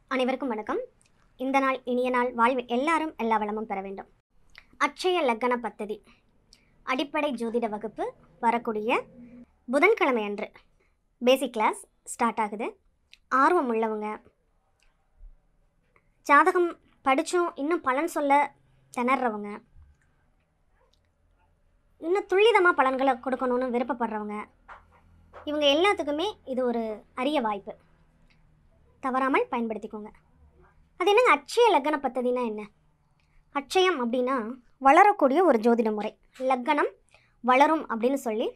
அனைவருக்கும் வணக்கம் இந்த நாள் இனிய நாள் வாழ்வில் எல்லாரும் எல்லா வளமும் பெற வேண்டும் அட்சய லக்கண பத்ததி அடிப்படை ஜோதிட வகுப்பு வரக்கூடிய புதன்கிழமை அன்று பேசிக் கிளாஸ் ஸ்டார்ட் ஆகுது ஆர்வம் உள்ளவங்க ஜாதகம் படித்தும் இன்னும் பலன் சொல்ல திணறவங்க இன்னும் துல்லிதமாக பலன்களை கொடுக்கணும்னு விருப்பப்படுறவங்க இவங்க எல்லாத்துக்குமே இது ஒரு அரிய வாய்ப்பு தவறாமல் பயன்படுத்திக்கோங்க அது என்னங்க அட்சய லக்கண பத்ததினா என்ன அட்சயம் அப்படின்னா வளரக்கூடிய ஒரு ஜோதிட முறை லக்கணம் வளரும் அப்படின்னு சொல்லி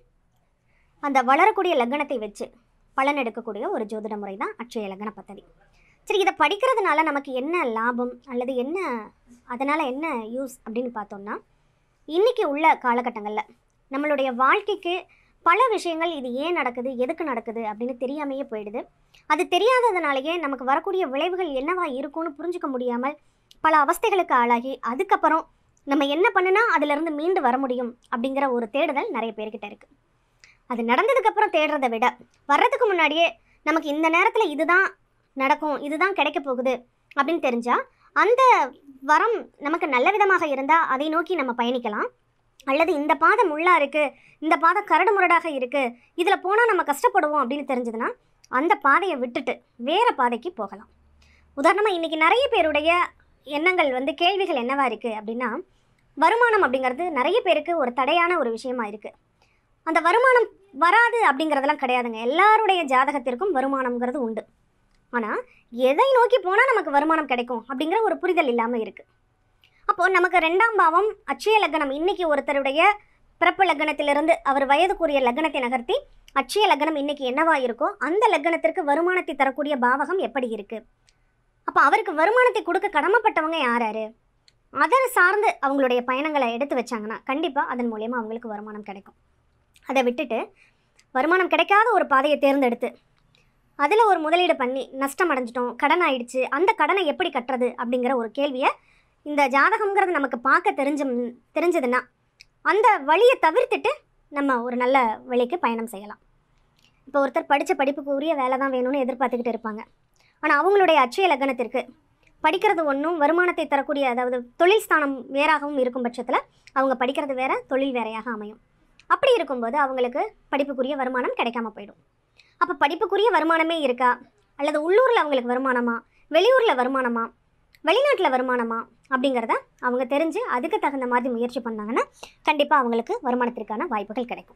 அந்த வளரக்கூடிய லக்கணத்தை வச்சு பலன் எடுக்கக்கூடிய ஒரு ஜோதிட முறை தான் அட்சய லக்கண பத்ததி சரி இதை படிக்கிறதுனால நமக்கு என்ன லாபம் அல்லது என்ன அதனால் என்ன யூஸ் அப்படின்னு பார்த்தோம்னா இன்றைக்கி உள்ள காலகட்டங்களில் நம்மளுடைய வாழ்க்கைக்கு பல விஷயங்கள் இது ஏன் நடக்குது எதுக்கு நடக்குது அப்படின்னு தெரியாமையே போயிடுது அது தெரியாததுனாலேயே நமக்கு வரக்கூடிய விளைவுகள் என்னவா இருக்கும்னு புரிஞ்சுக்க முடியாமல் பல அவஸ்தைகளுக்கு ஆளாகி அதுக்கப்புறம் நம்ம என்ன பண்ணுனா அதிலிருந்து மீண்டு வர முடியும் அப்படிங்கிற ஒரு தேடுதல் நிறைய பேர்கிட்ட இருக்குது அது நடந்ததுக்கப்புறம் தேடுறதை விட வர்றதுக்கு முன்னாடியே நமக்கு இந்த நேரத்தில் இதுதான் நடக்கும் இதுதான் கிடைக்க போகுது அப்படின்னு தெரிஞ்சால் அந்த வரம் நமக்கு நல்ல விதமாக இருந்தால் அதை நோக்கி நம்ம பயணிக்கலாம் அல்லது இந்த பாதை முள்ளா இருக்குது இந்த பாதை கரடு முரடாக இருக்குது இதில் போனால் நம்ம கஷ்டப்படுவோம் அப்படின்னு தெரிஞ்சதுன்னா அந்த பாதையை விட்டுட்டு வேறு பாதைக்கு போகலாம் உதாரணமாக இன்றைக்கி நிறைய பேருடைய எண்ணங்கள் வந்து கேள்விகள் என்னவா இருக்குது அப்படின்னா வருமானம் அப்படிங்கிறது நிறைய பேருக்கு ஒரு தடையான ஒரு விஷயமா இருக்குது அந்த வருமானம் வராது அப்படிங்கிறதெல்லாம் கிடையாதுங்க எல்லாருடைய ஜாதகத்திற்கும் வருமானம்ங்கிறது உண்டு ஆனால் எதை நோக்கி போனால் நமக்கு வருமானம் கிடைக்கும் அப்படிங்கிற ஒரு புரிதல் இல்லாமல் இருக்குது அப்போது நமக்கு ரெண்டாம் பாவம் அட்சய லக்னம் இன்னைக்கு ஒருத்தருடைய பிறப்பு லக்னத்திலிருந்து அவர் வயதுக்குரிய லக்னத்தை நகர்த்தி அட்சய லக்னம் இன்னைக்கு என்னவா இருக்கோ அந்த லக்னத்திற்கு வருமானத்தை தரக்கூடிய பாவகம் எப்படி இருக்கு அப்போ அவருக்கு வருமானத்தை கொடுக்க கடமைப்பட்டவங்க யார் யாரு அதை சார்ந்து அவங்களுடைய பயணங்களை எடுத்து வச்சாங்கன்னா கண்டிப்பாக அதன் மூலயமா அவங்களுக்கு வருமானம் கிடைக்கும் அதை விட்டுட்டு வருமானம் கிடைக்காத ஒரு பாதையை தேர்ந்தெடுத்து அதில் ஒரு முதலீடு பண்ணி நஷ்டம் அடைஞ்சிட்டோம் கடன் ஆயிடுச்சு அந்த கடனை எப்படி கட்டுறது அப்படிங்கிற ஒரு கேள்வியை இந்த ஜாதகம்ங்கிறது நமக்கு பார்க்க தெரிஞ்ச தெரிஞ்சதுன்னா அந்த வழியை தவிர்த்துட்டு நம்ம ஒரு நல்ல வழிக்கு பயணம் செய்யலாம் இப்போ ஒருத்தர் படித்த படிப்புக்கு உரிய வேலை தான் வேணும்னு எதிர்பார்த்துக்கிட்டு இருப்பாங்க ஆனால் அவங்களுடைய அட்சய லக்னத்திற்கு படிக்கிறது ஒன்றும் வருமானத்தை தரக்கூடிய அதாவது தொழில் ஸ்தானம் வேறாகவும் இருக்கும் பட்சத்தில் அவங்க படிக்கிறது வேற தொழில் வேறையாக அமையும் அப்படி இருக்கும்போது அவங்களுக்கு படிப்புக்குரிய வருமானம் கிடைக்காம போயிடும் அப்போ படிப்புக்குரிய வருமானமே இருக்கா அல்லது உள்ளூரில் அவங்களுக்கு வருமானமா வெளியூரில் வருமானமா வெளிநாட்டில் வருமானமா அப்படிங்கிறத அவங்க தெரிஞ்சு அதுக்கு தகுந்த மாதிரி முயற்சி பண்ணாங்கன்னா கண்டிப்பாக அவங்களுக்கு வருமானத்திற்கான வாய்ப்புகள் கிடைக்கும்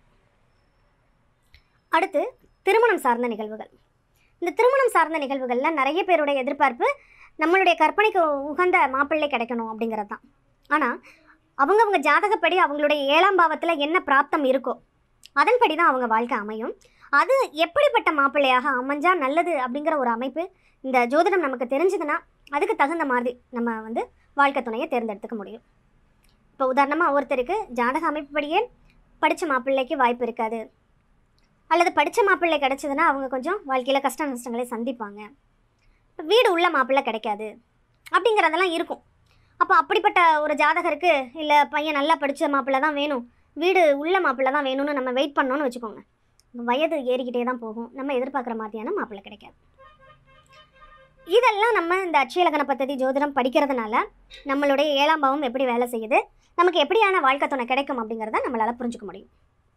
அடுத்து திருமணம் சார்ந்த நிகழ்வுகள் இந்த திருமணம் சார்ந்த நிகழ்வுகளில் நிறைய பேருடைய எதிர்பார்ப்பு நம்மளுடைய கற்பனைக்கு உகந்த மாப்பிள்ளை கிடைக்கணும் அப்படிங்கிறது தான் ஆனால் அவங்கவுங்க ஜாதகப்படி அவங்களுடைய ஏழாம் பாவத்தில் என்ன பிராப்தம் இருக்கோ அதன்படி தான் அவங்க வாழ்க்கை அமையும் அது எப்படிப்பட்ட மாப்பிள்ளையாக அமைஞ்சா நல்லது அப்படிங்கிற ஒரு அமைப்பு இந்த ஜோதிடம் நமக்கு தெரிஞ்சதுன்னா அதுக்கு தகுந்த மாதிரி நம்ம வந்து வாழ்க்கை துணையை தேர்ந்தெடுத்துக்க முடியும் இப்போ உதாரணமாக ஒருத்தருக்கு ஜாதக அமைப்புப்படியே படித்த மாப்பிள்ளைக்கு வாய்ப்பு இருக்காது அல்லது படித்த மாப்பிள்ளை கிடைச்சதுன்னா அவங்க கொஞ்சம் வாழ்க்கையில் கஷ்ட நஷ்டங்களை சந்திப்பாங்க இப்போ வீடு உள்ள மாப்பிள்ளை கிடைக்காது அப்படிங்கிறதெல்லாம் இருக்கும் அப்போ அப்படிப்பட்ட ஒரு ஜாதகருக்கு இல்லை பையன் நல்லா படித்த மாப்பிள்ளை தான் வேணும் வீடு உள்ள மாப்பிள்ளை தான் வேணும்னு நம்ம வெயிட் பண்ணோன்னு வச்சுக்கோங்க வயது ஏறிக்கிட்டே தான் போகும் நம்ம எதிர்பார்க்குற மாதிரியான மாப்பிள்ளை கிடைக்காது இதெல்லாம் நம்ம இந்த அட்சயலக்கண பദ്ധதி ஜோதிடம் படிக்கிறதுனால நம்மளுடைய ஏழாம் பாவம் எப்படி வேலை செய்யுது நமக்கு எப்படியான வாழ்க்கை துணை கிடைக்கும் அப்படிங்கிறத நம்மளால் புரிஞ்சுக்க முடியும்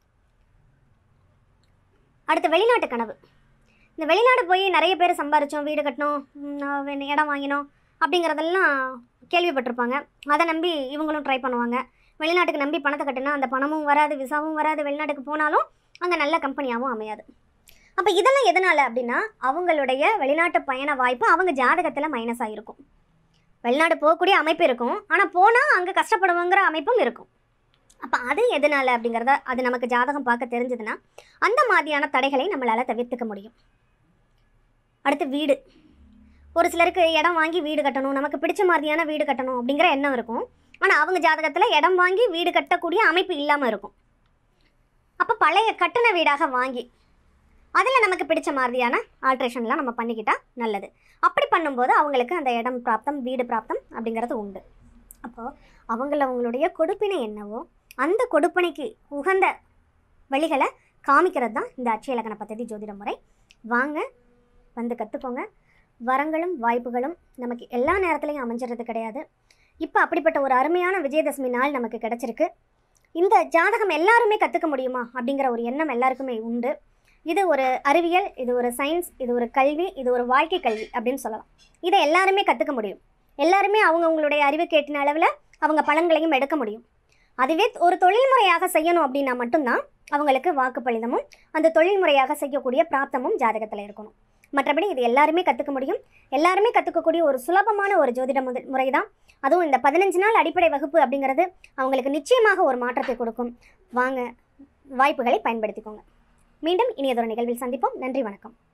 அடுத்து வெளிநாட்டு கனவு இந்த வெளிநாடு போய் நிறைய பேர் சம்பாரித்தோம் வீடு கட்டினோம் ம், இடம் வாங்கினோம் அப்படிங்கிறதெல்லாம் கேள்விப்பட்டிருப்பாங்க அதை நம்பி இவங்களும் ட்ரை பண்ணுவாங்க வெளிநாட்டுக்கு நம்பி பணத்தை கட்டினா அந்த பணமும் வராது விசாவும் வராது வெளிநாட்டுக்கு போனாலும் அங்கே நல்ல கம்பெனியாகவும் அமையாது அப்போ இதெல்லாம் எதனால் அப்படின்னா அவங்களுடைய வெளிநாட்டு பயண வாய்ப்பு அவங்க ஜாதகத்தில் மைனஸ் ஆகிருக்கும் வெளிநாடு போகக்கூடிய அமைப்பு இருக்கும் ஆனால் போனால் அங்கே கஷ்டப்படுவோங்கிற அமைப்பும் இருக்கும் அப்போ அது எதனால் அப்படிங்கிறத அது நமக்கு ஜாதகம் பார்க்க தெரிஞ்சதுன்னா அந்த மாதிரியான தடைகளை நம்மளால் தவிர்த்துக்க முடியும் அடுத்து வீடு ஒரு சிலருக்கு இடம் வாங்கி வீடு கட்டணும் நமக்கு பிடிச்ச மாதிரியான வீடு கட்டணும் அப்படிங்கிற எண்ணம் இருக்கும் ஆனால் அவங்க ஜாதகத்தில் இடம் வாங்கி வீடு கட்டக்கூடிய அமைப்பு இல்லாமல் இருக்கும் அப்போ பழைய கட்டின வீடாக வாங்கி அதில் நமக்கு பிடிச்ச மாதிரியான ஆல்ட்ரேஷன்லாம் நம்ம பண்ணிக்கிட்டால் நல்லது அப்படி பண்ணும்போது அவங்களுக்கு அந்த இடம் பிராப்தம் வீடு பிராப்தம் அப்படிங்கிறது உண்டு அப்போது அவங்கள அவங்களுடைய கொடுப்பினை என்னவோ அந்த கொடுப்பினைக்கு உகந்த வழிகளை காமிக்கிறது தான் இந்த அட்சய இலக்கண பദ്ധதி ஜோதிட முறை வாங்க வந்து கற்றுக்கோங்க வரங்களும் வாய்ப்புகளும் நமக்கு எல்லா நேரத்துலையும் அமைஞ்சிறது கிடையாது இப்போ அப்படிப்பட்ட ஒரு அருமையான விஜயதசமி நாள் நமக்கு கிடச்சிருக்கு இந்த ஜாதகம் எல்லாருமே கற்றுக்க முடியுமா அப்படிங்கிற ஒரு எண்ணம் எல்லாருக்குமே உண்டு இது ஒரு அறிவியல் இது ஒரு சயின்ஸ் இது ஒரு கல்வி இது ஒரு வாழ்க்கை கல்வி அப்படின்னு சொல்லலாம் இதை எல்லாருமே கற்றுக்க முடியும் எல்லாருமே அவங்கவுங்களுடைய அறிவு கேட்டின அளவில் அவங்க பலன்களையும் எடுக்க முடியும் அதுவே ஒரு தொழில்முறையாக செய்யணும் அப்படின்னா மட்டும்தான் அவங்களுக்கு வாக்குப்பளிதமும் அந்த தொழில்முறையாக செய்யக்கூடிய பிராப்தமும் ஜாதகத்தில் இருக்கணும் மற்றபடி இது எல்லாருமே கற்றுக்க முடியும் எல்லாருமே கற்றுக்கக்கூடிய ஒரு சுலபமான ஒரு ஜோதிட முத முறை தான் அதுவும் இந்த பதினஞ்சு நாள் அடிப்படை வகுப்பு அப்படிங்கிறது அவங்களுக்கு நிச்சயமாக ஒரு மாற்றத்தை கொடுக்கும் வாங்க வாய்ப்புகளை பயன்படுத்திக்கோங்க மீண்டும் இனியதொரு நிகழ்வில் சந்திப்போம் நன்றி வணக்கம்